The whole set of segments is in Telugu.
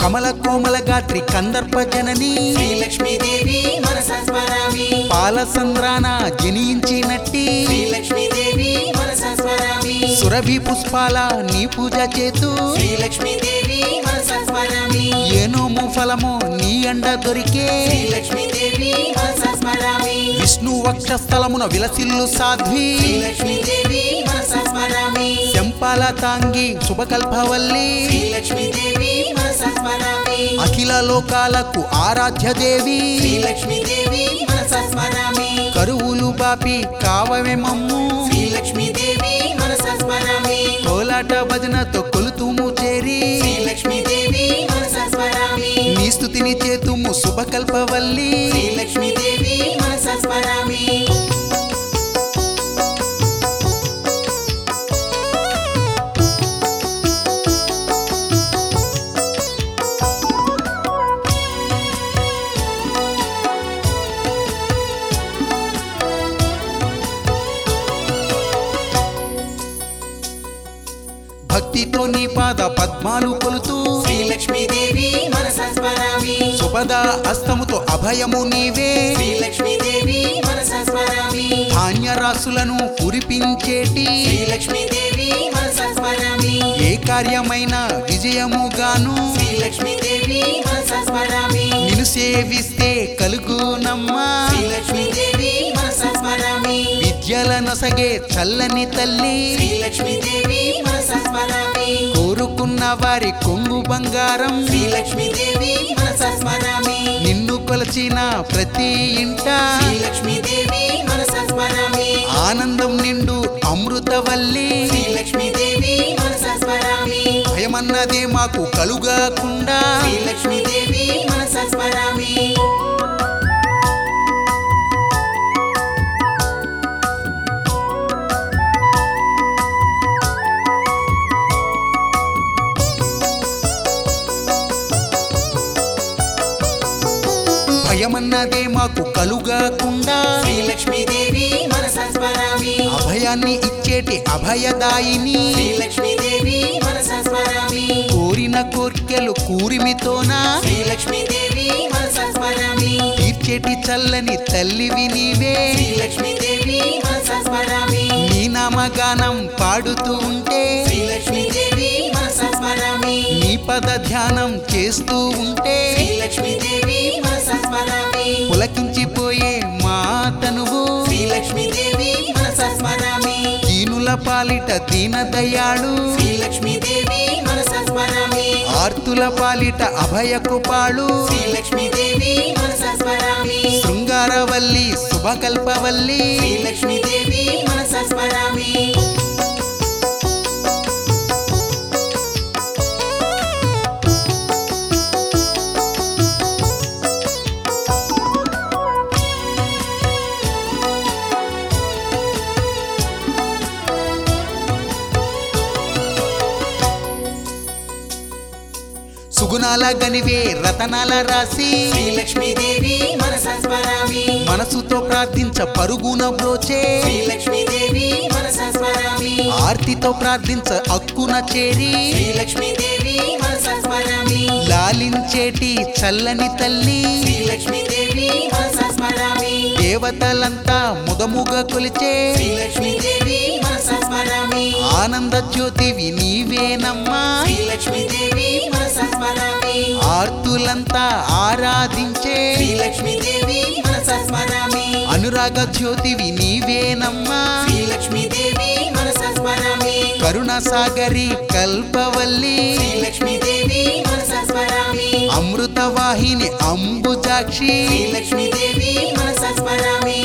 కమల కోమల గాత్రి కందర్ప జనని శ్రీలక్ష్మీదేవి మనసా స్మరామి పాలసంద్రాన జనించినట్టి శ్రీలక్ష్మీదేవి మనసా స్మరామి సురభి పుష్పాల నీ పూజ చేతు శ్రీలక్ష్మీదేవి మనసా స్మరామి ఏనోము ఫలము నీ అండ దొరికే శ్రీలక్ష్మీదేవి మనసా స్మరామి విష్ణు వక్షస్థలమున విలసిల్లు సాధ్వి శ్రీలక్ష్మీదేవి మనసా స్మరామి శంపాల తాంగి శుభకల్పవల్లి శ్రీలక్ష్మీదేవి మనసా స్మరామి అఖిల లోకాలకు ఆరాధ్య దేవి శ్రీలక్ష్మీదేవి మనసా స్మరామి కరువులు బాపి కావమే మమ్ము శ్రీలక్ష్మీదేవి మనసా స్మరామి కోలాట భజనతో కొలుతుము చేరి శ్రీలక్ష్మీదేవి మనసా స్మరామి నీ స్థుతిని చేతుము శుభకల్పవల్లి శ్రీలక్ష్మీదేవి మనసా స్మరామి భక్తితో నీ పాద పద్మాలు కొలుతూ శ్రీలక్ష్మీదేవి మనసా స్మరామి సుపద అస్తముతో అభయము నీవే శ్రీలక్ష్మీదేవి మనసా స్మరామి ధాన్యరాశులను కురిపించేటి శ్రీలక్ష్మీదేవి మనసా స్మరామి ఏ కార్యమైన విజయముగాను శ్రీలక్ష్మీదేవి మనసా స్మరామి నిన్ను సేవిస్తే కలుగునమ్మా శ్రీలక్ష్మీదేవి మనసా స్మరామి విద్యల నొసగే చల్లని తల్లి శ్రీలక్ష్మీదేవి మనసా స్మరామి కోరుకున్న వారి కొంగు బంగారం శ్రీలక్ష్మీదేవి మనసా స్మరామి నిన్ను కొలచిన ప్రతి ఇంట శ్రీలక్ష్మీదేవి మనసా స్మరామి ఆనందం నిండు అమృతవల్లి శ్రీలక్ష్మీదేవి మనసా స్మరామి భయమన్నదే మాకు కలుగకుండా శ్రీలక్ష్మీదేవి మనసా స్మరామి భయమన్నదే మాకు కలుగకుండా శ్రీలక్ష్మీదేవి మనసా స్మరామి అభయాన్ని ఇచ్చేటి అభయదాయిని శ్రీలక్ష్మీదేవి మనసా స్మరామి కోరిన కోర్కెలు కూరిమితోనా శ్రీలక్ష్మీదేవి మనసా స్మరామి తీర్చేటి చల్లని తల్లివి నీవే శ్రీలక్ష్మీదేవి మనసా స్మరామి నీ నామగానం పాడుతూ ఉంటే శ్రీలక్ష్మీదేవి మనసా స్మరామి నీ పద ధ్యానం చేస్తూ ఉంటే శ్రీలక్ష్మీదేవి మనసా స్మరామి పులకించిపోయే మా తనువు శ్రీలక్ష్మీదేవి మనసా స్మరామి దీనుల పాలిట దీన దయాళు శ్రీలక్ష్మీదేవి మనసా స్మరామి ఆర్తుల పాలిట అభయ కృపాళు శ్రీలక్ష్మీదేవి మనసా స్మరామి శృంగారవల్లి శుభకల్పవల్లి శ్రీలక్ష్మీదేవి మనసా స్మరామి సుగుణాల గనివే రతనాల రాసి శ్రీలక్ష్మీదేవి మనసా స్మరామి మనసుతో ప్రార్థించ పరుగున బ్రోచే శ్రీలక్ష్మీదేవి మనసా స్మరామి ఆర్తితో ప్రార్థించ అక్కున చేరి శ్రీలక్ష్మీదేవి మనసా స్మరామి లాలించేటి చల్లని తల్లి శ్రీలక్ష్మీదేవి మనసా స్మరామి దేవతలంతా ముదముగ కొలిచే శ్రీలక్ష్మీదేవి మనసా స్మరామి ఆనంద జ్యోతివి నీవేనమ్మా శ్రీలక్ష్మీదేవి మనసా స్మరామి ఆర్తులంతా ఆరాధించే శ్రీలక్ష్మీదేవి మనసా స్మరామి అనురాగ జ్యోతివి నీవేనమ్మా శ్రీలక్ష్మీదేవి మనసా స్మరామి కరుణ సాగరి కల్పవల్లి శ్రీలక్ష్మీదేవి మనసా స్మరామి అమృతవాహిని అంబుజాక్షి శ్రీలక్ష్మీదేవి మనసా స్మరామి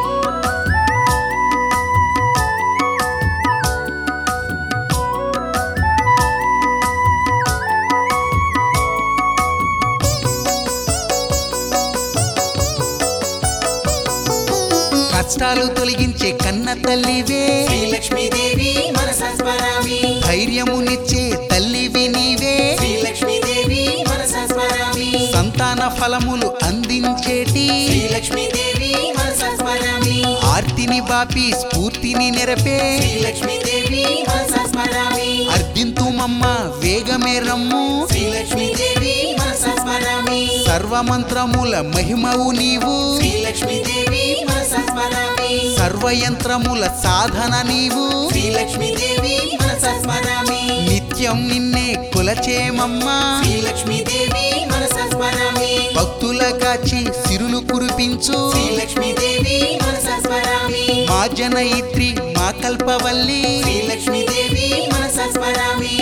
కష్టాలు తొలగించే కన్న తల్లివే శ్రీలక్ష్మీదేవి మనసా స్మరామి ధైర్యమునిచ్చే తల్లివి నీవే శ్రీలక్ష్మీదేవి మనసా స్మరామి సంతాన ఫలములు అందించేటి శ్రీలక్ష్మీదేవి మనసా స్మరామి ఆర్తిని బాపి స్ఫూర్తిని నెరపే శ్రీలక్ష్మీదేవి మనసా స్మరామి అర్ధింతుమమ్మ వేగమే రమ్ము శ్రీలక్ష్మీదేవి మనసా స్మరామి సర్వమంత్రముల మహిమవు నీవు శ్రీలక్ష్మీదేవి మనసా స్మరామి సర్వయంత్రముల సాధన నీవు శ్రీలక్ష్మీదేవి మనసా స్మరామి నిత్యం నిన్నే కులచేమమ్మా శ్రీలక్ష్మీదేవి మనసా స్మరామి భక్తుల కాచి సిరులు కురిపించు శ్రీలక్ష్మీదేవి మనసా స్మరామి మా జనయిత్రి మా కల్పవల్లి శ్రీలక్ష్మీదేవి మనసా స్మరామి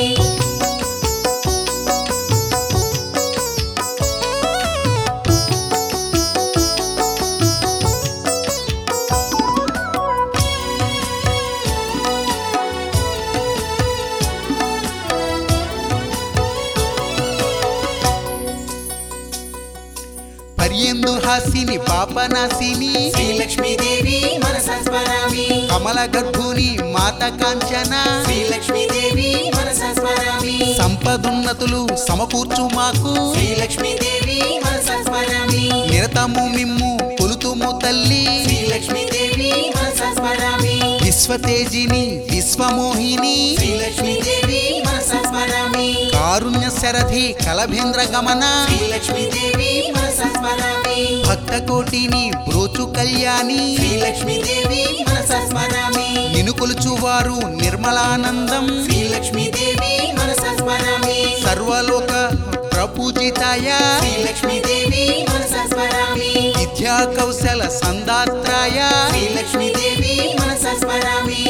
పర్యందు హాసిని పాపనాశిని శ్రీలక్ష్మీదేవి మనసా స్మరామి కమల గర్భుని మాత కాంచన శ్రీలక్ష్మీదేవి మనసా స్మరామి సంపదున్నతులు సమకూర్చు మాకు శ్రీలక్ష్మీదేవి మనసా స్మరామి నిరతము మిమ్ము కొలుతుము తల్లి శ్రీలక్ష్మీదేవి మనసా స్మరామి విశ్వతేజిని విశ్వమోహిని శ్రీలక్ష్మీదేవి మనసా స్మరామి కారుణ్య శరధి కలభేంద్ర గమన శ్రీలక్ష్మీదేవి మనసా స్మరామి భక్త కోటిని బ్రోచు కళ్యాణి శ్రీలక్ష్మీదేవి మనసా స్మరామి నిను కొలుచువారు నిర్మలానందం శ్రీలక్ష్మీదేవి మనసా స్మరామి సర్వలోక ప్రపూజితాయ శ్రీలక్ష్మీదేవి మనసా స్మరామి విద్యా కౌశల సందాత్రాయ శ్రీలక్ష్మీదేవి మనసా స్మరామి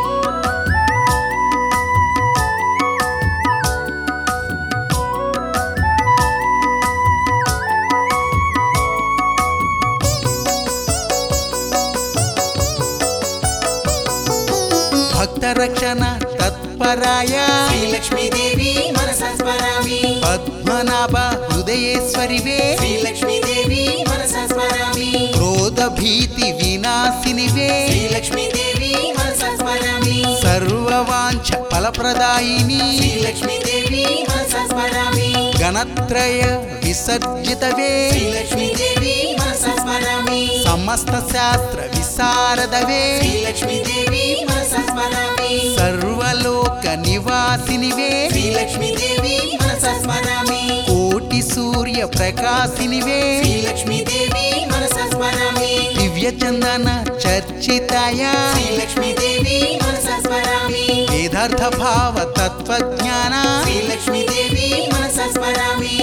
భక్త రక్షణ తత్పరాయ శ్రీలక్ష్మీదేవి మనసా స్మరామి పద్మనాభ హృదయేశ్వరివే శ్రీలక్ష్మీదేవి మనసా స్మరామి క్రోధ భీతి వినాశినివే శ్రీలక్ష్మీదేవి మనసా స్మరామి సర్వవాంఛ ఫలప్రదాయిని శ్రీలక్ష్మీదేవి మనసా స్మరామి గణత్రయ విసర్జితవే శ్రీలక్ష్మీదేవి మనసా స్మరామి సమస్త శాస్త్ర విశారదవే శ్రీలక్ష్మీదేవి మనసా స్మరామి సర్వలోక నివాసినివే శ్రీలక్ష్మీదేవి మనసా స్మరామి కోటి సూర్య ప్రకాశినివే శ్రీలక్ష్మీదేవి మనసా స్మరామి దివ్య చందన చర్చితాయ శ్రీలక్ష్మీదేవి మనసా స్మరామి వేదార్థ భావ తత్వజ్ఞాన శ్రీలక్ష్మీదేవి మనసా స్మరామి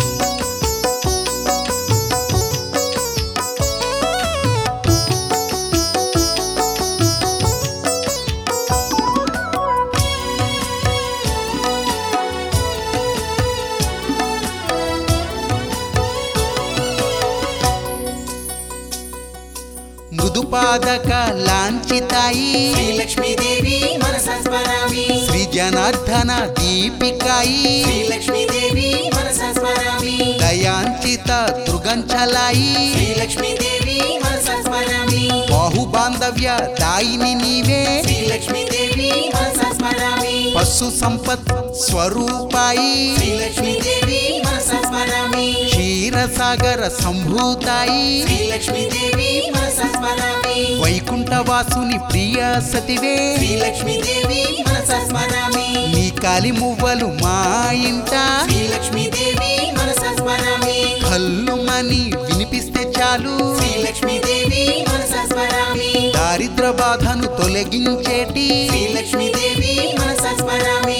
మృదుపాదక లాంఛితాయి శ్రీలక్ష్మీదేవి మనసా స్మరామి శ్రీ జనార్దన దీపికాయి శ్రీలక్ష్మీదేవి మనసా స్మరామి దయాంచిత దృగంచలాయి శ్రీలక్ష్మీదేవి మనసా స్మరామి బాహుబాంధవ్య దాయిని నీవే శ్రీలక్ష్మీదేవి మనసా స్మరామి పశు సంపత్ స్వరూపాయి శ్రీలక్ష్మీదేవి మనసా స్మరామి క్షీరసాగర సంభూతాయి శ్రీలక్ష్మీదేవి మనసా స్మరామి వైకుంఠవాసుని ప్రియ సతివే శ్రీలక్ష్మీదేవి మనసా స్మరామి నీ కాలి మువ్వలు మా ఇంట శ్రీలక్ష్మీదేవి మనసా స్మరామి కల్లుమని వినిపిస్తే చాలు శ్రీలక్ష్మీదేవి మనసా స్మరామి దారిద్ర బాధను తొలగించేటి శ్రీలక్ష్మీదేవి మనసా స్మరామి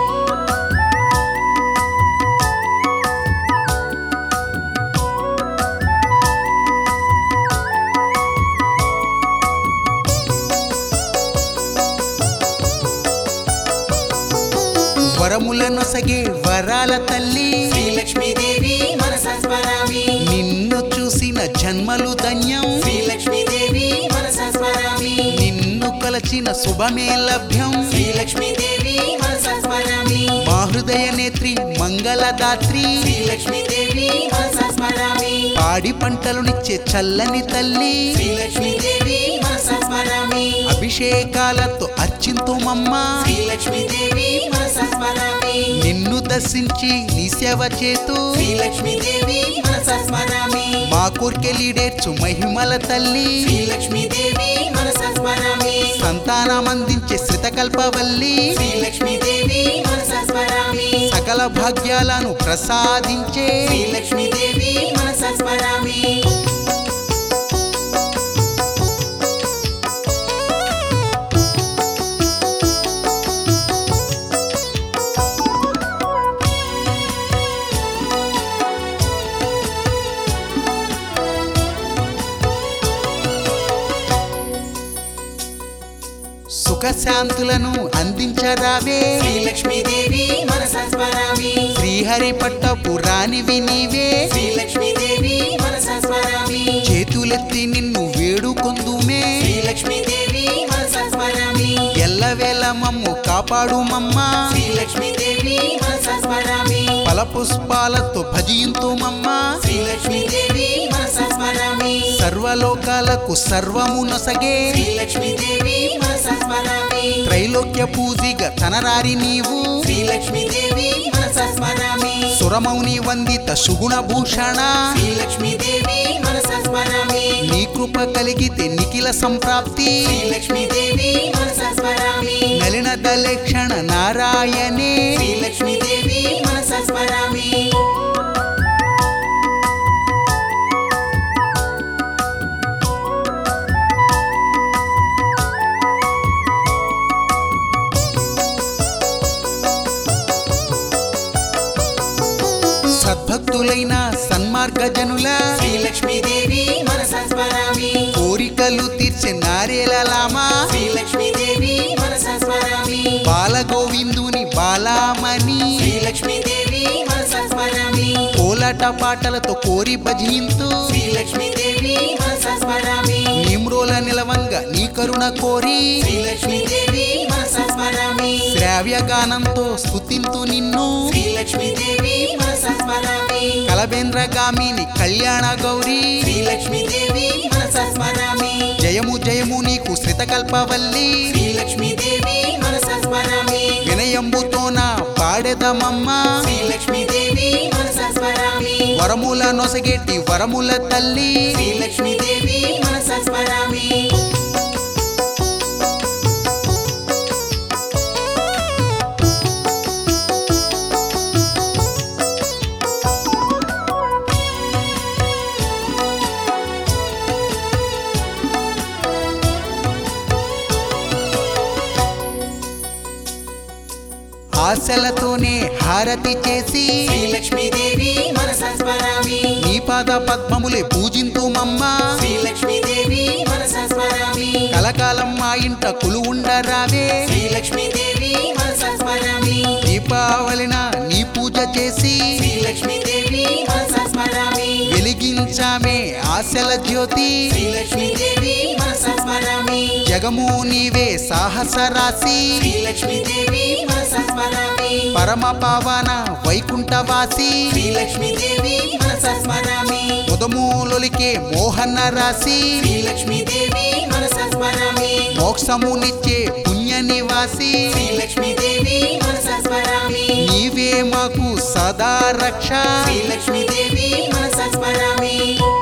వరములనొసగే వరాల తల్లి శ్రీలక్ష్మీదేవి మనసా స్మరామి నిన్ను చూసిన జన్మలు ధన్యం శ్రీలక్ష్మీదేవి మనసా స్మరామి నిన్ను కలచిన శుభమే లభ్యం శ్రీలక్ష్మీదేవి మనసా స్మరామి మా హృదయ నేత్రి మంగళదాత్రి శ్రీలక్ష్మీదేవి మనసా స్మరామి పాడి పంటలునిచ్చే చల్లని తల్లి శ్రీలక్ష్మీదేవి మనసా స్మరామి అభిషేకాలతో అర్చింతుమమ్మా శ్రీలక్ష్మీదేవి మనసా స్మరామి స్మరామి నిన్ను దర్శించి నీ సేవ చేతూ శ్రీలక్ష్మీదేవి మనస స్మరామి మా కోర్కెలీడేర్చు మహిమల తల్లి శ్రీలక్ష్మీదేవి మనస స్మరామి సంతానమందించే శ్రితకల్పవల్లి శ్రీలక్ష్మీదేవి మనస స్మరామి సకల భాగ్యాలను ప్రసాదించే శ్రీలక్ష్మీదేవి మనస స్మరామి సుఖశాంతులను అందించరావే శ్రీలక్ష్మీదేవి మనస స్మరామి శ్రీహరి పట్టపు రానివి నీవే శ్రీలక్ష్మీదేవి మనస స్మరామి చేతులెత్తి నిన్ను వేడుకొందుమే శ్రీలక్ష్మీదేవి మనస స్మరామి ఎల్లవేళ మమ్ము కాపాడు మమ్మా శ్రీలక్ష్మీదేవి మనస స్మరామి ఫలపుష్పాలతో భజింతు మమ్మా శ్రీలక్ష్మీదేవి మనస స్మరామి సర్వలోకాలకు సర్వము నొసగే శ్రీలక్ష్మీదేవి మనస స్మరామి త్రైలోక్య పూజిగ తనరారి నీవు శ్రీలక్ష్మీదేవి మనస స్మరామి సురమౌని వందిత సుగుణ భూషణ శ్రీలక్ష్మీదేవి మనస స్మరామి నీ కృప కలిగితే నిఖిల సంప్రాప్తి శ్రీలక్ష్మీదేవి మనస స్మరామి నలిన దలక్షణ నారాయణే శ్రీలక్ష్మీదేవి మనస స్మరామి సద్భక్తులైన సన్మార్గ జనుల శ్రీలక్ష్మీదేవి మనస స్మరామి కోరికలు తీర్చే నారేలలామా శ్రీలక్ష్మీదేవి మనస స్మరామి బాలగోవిందుని బాలామణి శ్రీలక్ష్మీదేవి మనస స్మరామి కోలాట పాటలతో కోరి భజింతు శ్రీలక్ష్మీదేవి మనస స్మరామి నిమ్రోల నిలవంగ నీ కరుణ కోరి శ్రీలక్ష్మీదేవి మనస స్మరామి శ్రావ్య గానంతో స్తుతింతు నిన్ను శ్రీలక్ష్మీదేవి మనస స్మరామి కలబేంద్రగామిని కళ్యాణ గౌరీ శ్రీలక్ష్మీదేవి మనస స్మరామి జయము జయము నీకు శ్రితకల్పవల్లి శ్రీలక్ష్మీదేవి మనస స్మరామి వినయంబుతోన పాడెదమమ్మ శ్రీలక్ష్మీదేవి మనస స్మరామి వరముల నొసగేటి వరముల తల్లి శ్రీలక్ష్మీదేవి మనస స్మరామి ఆశలతోనే హారతి చేసి శ్రీలక్ష్మీదేవి మనస స్మరామి నీ పాద పద్మములే పూజింతు మమ్మ శ్రీలక్ష్మీదేవి మనస స్మరామి కలకాలం మా ఇంట కొలువుండరావే శ్రీలక్ష్మీదేవి మనస స్మరామి దీపావళిన నీ పూజ చేసి శ్రీలక్ష్మీదేవి మనస స్మరామి వెలిగించామే ఆశల జ్యోతి శ్రీలక్ష్మీదేవి మనస స్మరామి జగము నీవే సాహస రాశి శ్రీలక్ష్మీదేవి మనస స్మరామి పరమ పావన వైకుంఠవాసి శ్రీలక్ష్మీదేవి మనస స్మరామి ముదమూలొలికే మోహన రాశి శ్రీలక్ష్మీదేవి మనస స్మరామి మోక్షమునిచ్చే పుణ్య నివాసి శ్రీలక్ష్మీదేవి మనస స్మరామి నీవే మాకు సదా రక్ష శ్రీలక్ష్మీదేవి మనస స్మరామి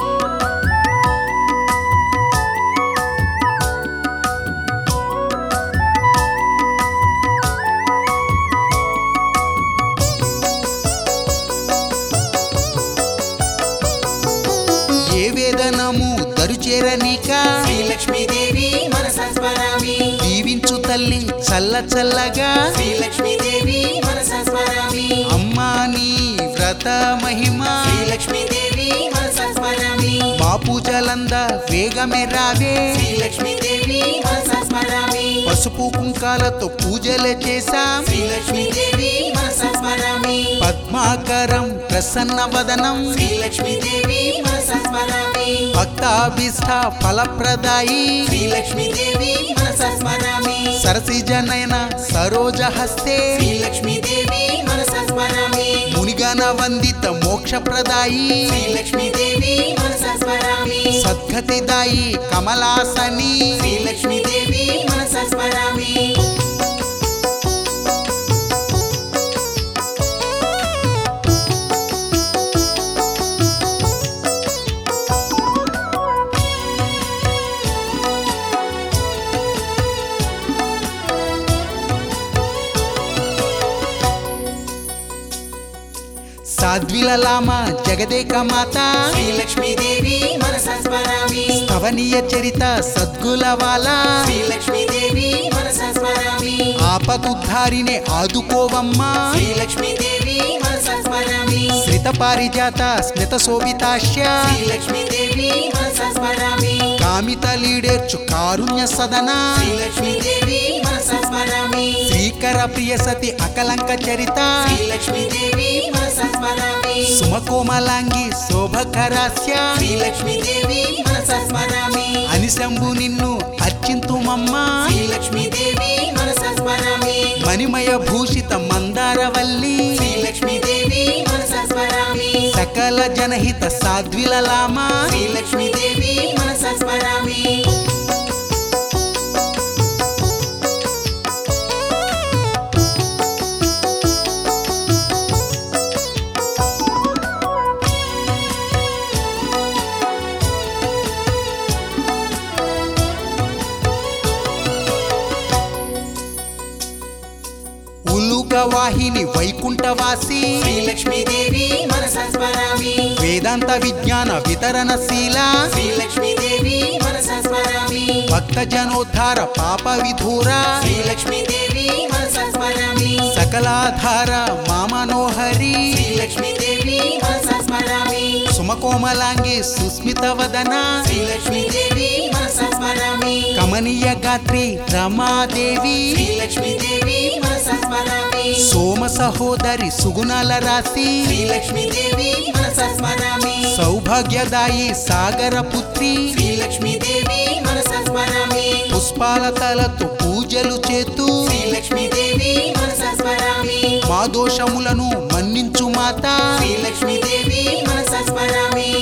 ఏ వేదనము దరుచేరనీక శ్రీలక్ష్మీదేవి మనస స్మరామి దీవించు తల్లి చల్ల చల్లగా శ్రీలక్ష్మీదేవి మనస స్మరామి అమ్మా నీ వ్రత మహిమ శ్రీలక్ష్మీదేవి మనస స్మరామి మా పూజలంద వేగమే రావే శ్రీలక్ష్మీదేవి మనస స్మరామి పసుపు కుంకాలతో పూజలే చేశాం శ్రీలక్ష్మీదేవి మనస స్మరామి పద్మాకరం ప్రసన్న వదనం శ్రీలక్ష్మీదేవి మనస స్మరామి భక్తాభిష్ట ఫలప్రదాయి శ్రీలక్ష్మీదేవి మనస స్మరామి సరసిజనయన సరోజ హస్తే శ్రీలక్ష్మీదేవి మనస స్మరామి మునిగన వందిత మోక్షప్రదాయి శ్రీలక్ష్మీదేవి మనస స్మరామి సద్గతిదాయి కమలాసని శ్రీలక్ష్మీదేవి మనస స్మరామి సాధ్విలలామ జగదేక మాత శ్రీ లక్ష్మీదేవి మనస స్మరామి స్థవనీయ చరిత సద్గులవాల శ్రీ లక్ష్మీదేవి మనస స్మరామి ఆపదుద్ధారినే ఆదుకోవమ్మా శ్రీ లక్ష్మీదేవి మనస స్మరామి శ్రిత పారిజాత స్మిత శోభితాశ్య శ్రీ లక్ష్మీదేవి మనస స్మరామి కామిత లీడేర్చు కారుణ్య సదన శ్రీ లక్ష్మీదేవి మనస స్మరామి శ్రీకర ప్రియ సతి అకలంక చరిత శ్రీ లక్ష్మీదేవి మనస స్మరామి సుమకోమలాంగి శోభకరాస్య శ్రీ లక్ష్మీదేవి మనస స్మరామి అనిశంభు నిన్ను అర్చింతుమమ్మా శ్రీ లక్ష్మీదేవి మనస స్మరామి మణిమయ భూషిత మందారవల్లి శ్రీ లక్ష్మీదేవి మనస స్మరామి సకల జనహిత సాధ్విలలామ శ్రీ లక్ష్మీదేవి మనస స్మరామి ఉలుగ వాహిని వైకుంఠవాసి శ్రీ లక్ష్మీదేవి మనస స్మరామి వేదాంత విజ్ఞాన వితరణశీల శ్రీ లక్ష్మీదేవి మనస స్మరామి భక్త జనోద్ధార పాప విధూర శ్రీ లక్ష్మీదేవి మనస స్మరామి సకలాధార మామనోహరి శ్రీ లక్ష్మీదేవి మనస స్మరామి సుమకోమలాంగి సుస్మిత వదన శ్రీ లక్ష్మీదేవి మనస స్మరామి కమనీయ గాత్రి రమాదేవి శ్రీ లక్ష్మీదేవి మనస స్మరామి సోమ సహోదరి సుగుణాల రాశి శ్రీ లక్ష్మీదేవి మనస స్మరామి సౌభాగ్యదాయి సాగర పుత్రి శ్రీ లక్ష్మీదేవి మనస స్మరామి పుష్పాల తలతో పూజలు చేతూ శ్రీ లక్ష్మీదేవి మనస స్మరామి మా దోషములను మన్నించు మాత శ్రీ లక్ష్మీదేవి మనస స్మరామి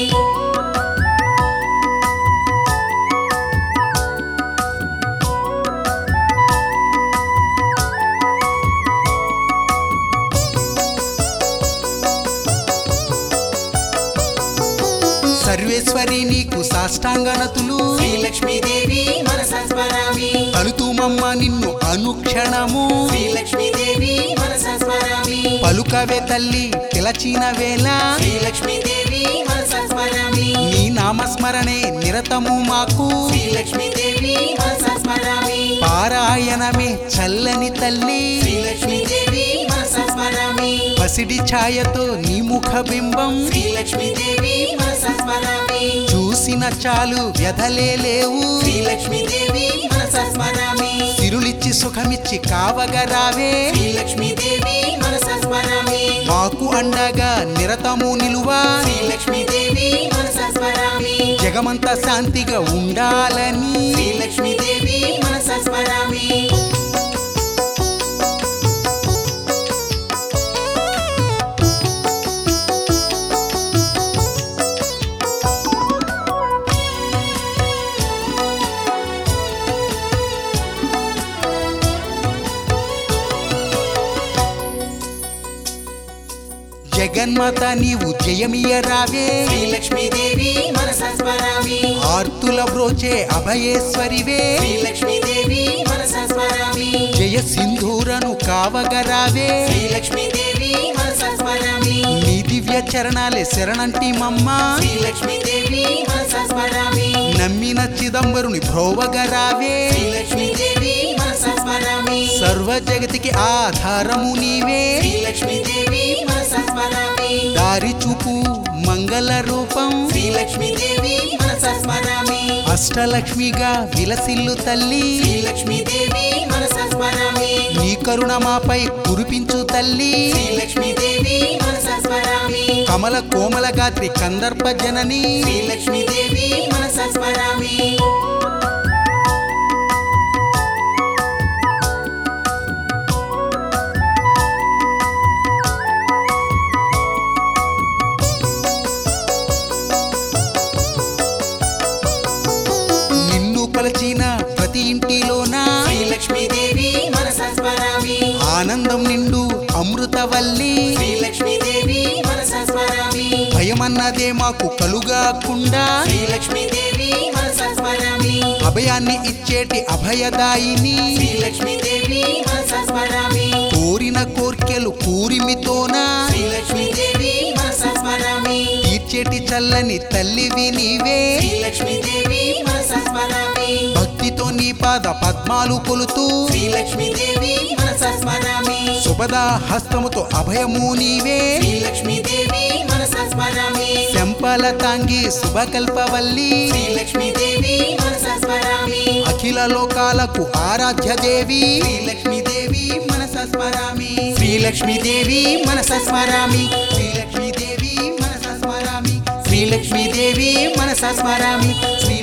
సర్వేశ్వరి నీకు సాష్టాంగనతులు శ్రీ లక్ష్మీదేవి మనస స్మరామి కలుతుమమ్మ నిన్ను అనుక్షణము శ్రీ లక్ష్మీదేవి మనస స్మరామి పలుకవే తల్లి పిలచిన వేళ శ్రీ లక్ష్మీదేవి మనస స్మరామి నీ నామస్మరణే నిరతము మాకు శ్రీ లక్ష్మీదేవి మనస స్మరామి పారాయణమే చల్లని తల్లి శ్రీ లక్ష్మీదేవి మనస స్మరామి పసిడి ఛాయతో నీ ముఖ బింబం శ్రీ లక్ష్మీదేవి మనస స్మరామి చూసిన చాలు వ్యధలే లేవు శ్రీ లక్ష్మీదేవి మనస స్మరామి సిరులిచ్చి సుఖమిచ్చి కావగరావే శ్రీ లక్ష్మీదేవి మనస స్మరామి మాకు అండగా నిరతము నిలువా శ్రీ లక్ష్మీదేవి మనస స్మరామి జగమంత శాంతిగా ఉండాలని శ్రీ లక్ష్మీదేవి మనస స్మరామి జగన్మాత నీవు జయమియ రావే శ్రీ లక్ష్మీదేవి మనస స్మరామి ఆర్తుల బ్రోచే అభయేశ్వరివే శ్రీ లక్ష్మీదేవి మనస స్మరామి జయ సింధూరను కావగరావే శ్రీ లక్ష్మీదేవి మనస స్మరామి నీ దివ్య చరణాలే శరణంటి మమ్మ శ్రీ లక్ష్మీదేవి మనస స్మరామి నమ్మిన చిదంబరుని భ్రోవగరావే శ్రీ లక్ష్మీదేవి మనస స్మరామి సర్వ జగతికి ఆధారము నీవే శ్రీ లక్ష్మీదేవి మనస స్మరామి దారి చూపు మంగళ రూపం శ్రీ లక్ష్మీదేవి మనస స్మరామి అష్టలక్ష్మిగా విలసిల్లు తల్లి శ్రీ లక్ష్మీదేవి మనస స్మరామి నీ కరుణ మాపై కురిపించు తల్లి శ్రీ లక్ష్మీదేవి మనస స్మరామి కమల కోమల గాత్రి కందర్ప జనని శ్రీ లక్ష్మీదేవి మనస స్మరామి నిన్ను కొలచిన ప్రతి ఇంటిలోన శ్రీ లక్ష్మీదేవి మనస స్మరామి ఆనందం నిండు అమృతవల్లి శ్రీ లక్ష్మీదేవి మనస స్మరామి భయమన్నదే మాకు కలుగాకుండా శ్రీ లక్ష్మీదేవి మనస స్మరామి అభయాన్ని ఇచ్చేటి అభయదాయిని శ్రీ లక్ష్మీదేవి మనస స్మరామి కోరిన కోర్కెలు కూరిమితోన శ్రీ లక్ష్మీదేవి దీవించేటి చల్లని తల్లివి నీవే శ్రీ లక్ష్మీదేవి మనస స్మరామి భక్తితో నీ పాద పద్మాలు కొలుతూ శ్రీ లక్ష్మీదేవి మనస స్మరామి శుభదా హస్తముతో అభయము నీవే శ్రీ లక్ష్మీదేవి మనస స్మరామి శంపల తాంగి శుభకల్పవల్లి శ్రీ లక్ష్మీదేవి మనస స్మరామి అఖిల లోకాలకు ఆరాధ్య దేవి శ్రీ లక్ష్మీదేవి మనస స్మరామి శ్రీ లక్ష్మీదేవి మనస స్మరామి శ్రీ లక్ష్మీదేవి మనస స్మరామి శ్రీ లక్ష్మీదేవి మనస స్మరామి శ్రీ